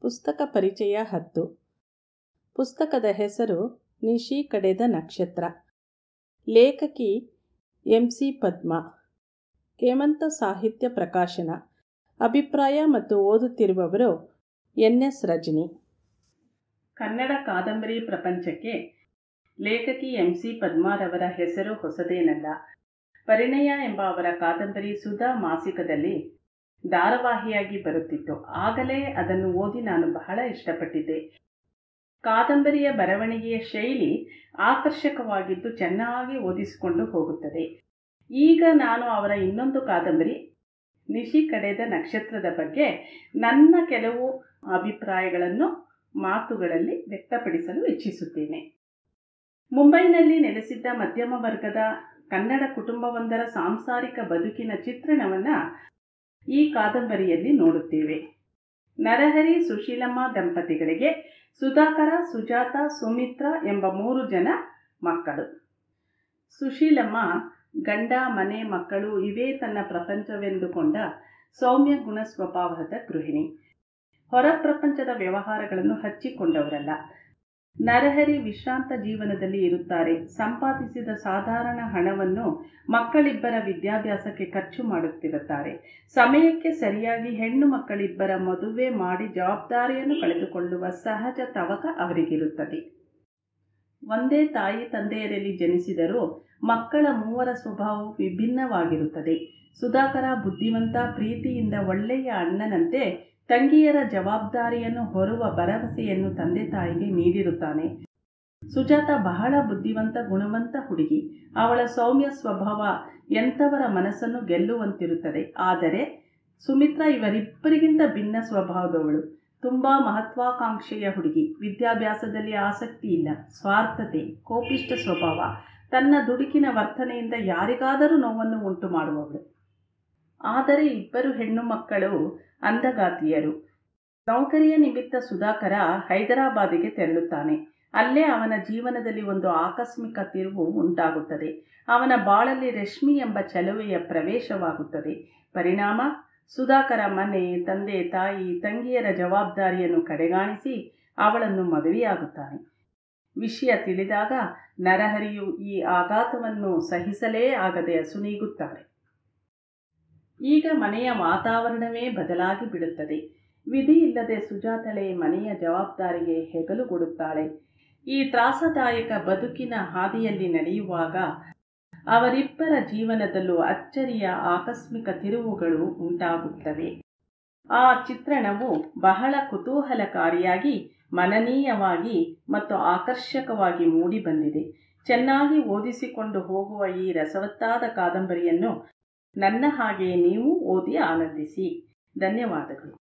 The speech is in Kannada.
ಪುಸ್ತಕ ಪರಿಚಯ ಹತ್ತು ಪುಸ್ತಕದ ಹೆಸರು ನಿಶಿ ಕಡೆದ ನಕ್ಷತ್ರ ಲೇಖಕಿ ಎಂ ಸಿ ಪದ್ಮ ಹೇಮಂತ ಸಾಹಿತ್ಯ ಪ್ರಕಾಶನ ಅಭಿಪ್ರಾಯ ಮತ್ತು ಓದುತ್ತಿರುವವರು ಎನ್ ಎಸ್ ರಜನಿ ಕನ್ನಡ ಕಾದಂಬರಿ ಪ್ರಪಂಚಕ್ಕೆ ಲೇಖಕಿ ಎಂ ಸಿ ಪದ್ಮಾರವರ ಹೆಸರು ಹೊಸದೇನಲ್ಲ ಪರಿಣಯ ಎಂಬ ಅವರ ಕಾದಂಬರಿ ಸುಧಾ ಮಾಸಿಕದಲ್ಲಿ ಧಾರಾವಾಹಿಯಾಗಿ ಬರುತ್ತಿತ್ತು ಆಗಲೇ ಅದನ್ನು ಓದಿ ನಾನು ಬಹಳ ಇಷ್ಟಪಟ್ಟಿದ್ದೆ ಕಾದಂಬರಿಯ ಬರವಣಿಗೆಯ ಶೈಲಿ ಆಕರ್ಷಕವಾಗಿದ್ದು ಚೆನ್ನಾಗಿ ಓದಿಸಿಕೊಂಡು ಹೋಗುತ್ತದೆ ಈಗ ನಾನು ಅವರ ಇನ್ನೊಂದು ಕಾದಂಬರಿ ನಿಶಿ ಕಡೆದ ನಕ್ಷತ್ರದ ಬಗ್ಗೆ ನನ್ನ ಕೆಲವು ಅಭಿಪ್ರಾಯಗಳನ್ನು ಮಾತುಗಳಲ್ಲಿ ವ್ಯಕ್ತಪಡಿಸಲು ಇಚ್ಛಿಸುತ್ತೇನೆ ಮುಂಬೈನಲ್ಲಿ ನೆಲೆಸಿದ್ದ ಮಧ್ಯಮ ವರ್ಗದ ಕನ್ನಡ ಕುಟುಂಬವೊಂದರ ಸಾಂಸಾರಿಕ ಬದುಕಿನ ಚಿತ್ರಣವನ್ನು ಈ ಕಾದಂಬರಿಯಲ್ಲಿ ನೋಡುತ್ತೇವೆ ನರಹರಿ ಸುಶೀಲಮ್ಮ ದಂಪತಿಗಳಿಗೆ ಸುಧಾಕರ ಸುಜಾತ ಸುಮಿತ್ರ ಎಂಬ ಮೂರು ಜನ ಮಕ್ಕಳು ಸುಶೀಲಮ್ಮ ಗಂಡ ಮನೆ ಮಕ್ಕಳು ಇವೇ ತನ್ನ ಪ್ರಪಂಚವೆಂದುಕೊಂಡ ಸೌಮ್ಯ ಗುಣ ಸ್ವಭಾವದ ಗೃಹಿಣಿ ಹೊರ ಪ್ರಪಂಚದ ವ್ಯವಹಾರಗಳನ್ನು ಹಚ್ಚಿಕೊಂಡವರಲ್ಲ ನರಹರಿ ವಿಶ್ರಾಂತ ಜೀವನದಲ್ಲಿ ಇರುತ್ತಾರೆ ಸಂಪಾದಿಸಿದ ಸಾಧಾರಣ ಹಣವನ್ನು ಮಕ್ಕಳಿಬ್ಬರ ವಿದ್ಯಾಭ್ಯಾಸಕ್ಕೆ ಖರ್ಚು ಮಾಡುತ್ತಿರುತ್ತಾರೆ ಸಮಯಕ್ಕೆ ಸರಿಯಾಗಿ ಹೆಣ್ಣು ಮಕ್ಕಳಿಬ್ಬರ ಮದುವೆ ಮಾಡಿ ಜವಾಬ್ದಾರಿಯನ್ನು ಕಳೆದುಕೊಳ್ಳುವ ಸಹಜ ತವಕ ಅವರಿಗಿರುತ್ತದೆ ಒಂದೇ ತಾಯಿ ತಂದೆಯರಲ್ಲಿ ಜನಿಸಿದರೂ ಮಕ್ಕಳ ಮೂವರ ಸ್ವಭಾವವು ವಿಭಿನ್ನವಾಗಿರುತ್ತದೆ ಸುಧಾಕರ ಬುದ್ಧಿವಂತ ಪ್ರೀತಿಯಿಂದ ಒಳ್ಳೆಯ ಅಣ್ಣನಂತೆ ತಂಗಿಯರ ಜವಾಬ್ದಾರಿಯನ್ನು ಹೊರುವ ಭರವಸೆಯನ್ನು ತಂದೆ ತಾಯಿಗೆ ನೀಡಿರುತ್ತಾನೆ ಸುಜಾತ ಬಹಳ ಬುದ್ಧಿವಂತ ಗುಣವಂತ ಹುಡುಗಿ ಅವಳ ಸೌಮ್ಯ ಸ್ವಭಾವ ಎಂಥವರ ಮನಸ್ಸನ್ನು ಗೆಲ್ಲುವಂತಿರುತ್ತದೆ ಆದರೆ ಸುಮಿತ್ರ ಇವರಿಬ್ಬರಿಗಿಂತ ಭಿನ್ನ ಸ್ವಭಾವದವಳು ತುಂಬ ಮಹತ್ವಾಕಾಂಕ್ಷೆಯ ಹುಡುಗಿ ವಿದ್ಯಾಭ್ಯಾಸದಲ್ಲಿ ಆಸಕ್ತಿ ಇಲ್ಲ ಸ್ವಾರ್ಥತೆ ಕೋಪಿಷ್ಟ ಸ್ವಭಾವ ತನ್ನ ದುಡುಕಿನ ವರ್ತನೆಯಿಂದ ಯಾರಿಗಾದರೂ ನೋವನ್ನು ಉಂಟು ಮಾಡುವವಳು ಆದರೆ ಇಬ್ಬರು ಹೆಣ್ಣು ಮಕ್ಕಳು ಅಂಧಗಾತಿಯರು ನೌಕರಿಯ ನಿಮಿತ್ತ ಸುಧಾಕರ ಹೈದರಾಬಾದಿಗೆ ತೆರಳುತ್ತಾನೆ ಅಲ್ಲೇ ಅವನ ಜೀವನದಲ್ಲಿ ಒಂದು ಆಕಸ್ಮಿಕ ತಿರುವು ಉಂಟಾಗುತ್ತದೆ ಅವನ ಬಾಳಲ್ಲಿ ರಶ್ಮಿ ಎಂಬ ಚಲುವೆಯ ಪ್ರವೇಶವಾಗುತ್ತದೆ ಪರಿಣಾಮ ಸುಧಾಕರ ಮನೆ ತಂದೆ ತಾಯಿ ತಂಗಿಯರ ಜವಾಬ್ದಾರಿಯನ್ನು ಕಡೆಗಾಣಿಸಿ ಅವಳನ್ನು ಮದುವೆಯಾಗುತ್ತಾನೆ ವಿಷಯ ತಿಳಿದಾಗ ನರಹರಿಯು ಈ ಆಘಾತವನ್ನು ಸಹಿಸಲೇ ಆಗದೆ ಅಸುನೀಗುತ್ತಾಳೆ ಈಗ ಮನೆಯ ವಾತಾವರಣವೇ ಬದಲಾಗಿ ಬಿಡುತ್ತದೆ ವಿಧಿ ಇಲ್ಲದೆ ಸುಜಾತಳೆ ಮನೆಯ ಜವಾಬ್ದಾರಿಗೆ ಹೆಗಲುಗೊಡುತ್ತಾಳೆ ಈ ತ್ರಾಸದಾಯಕ ಬದುಕಿನ ಹಾದಿಯಲ್ಲಿ ನಡೆಯುವಾಗ ಅವರಿಬ್ಬರ ಜೀವನದಲ್ಲೂ ಅಚ್ಚರಿಯ ಆಕಸ್ಮಿಕ ತಿರುವುಗಳು ಉಂಟಾಗುತ್ತವೆ ಆ ಚಿತ್ರಣವು ಬಹಳ ಕುತೂಹಲಕಾರಿಯಾಗಿ ಮನನೀಯವಾಗಿ ಮತ್ತು ಆಕರ್ಷಕವಾಗಿ ಮೂಡಿಬಂದಿದೆ ಚೆನ್ನಾಗಿ ಓದಿಸಿಕೊಂಡು ಹೋಗುವ ಈ ರಸವತ್ತಾದ ಕಾದಂಬರಿಯನ್ನು ನನ್ನ ಹಾಗೆ ನೀವು ಓದಿ ಆನಂದಿಸಿ ಧನ್ಯವಾದಗಳು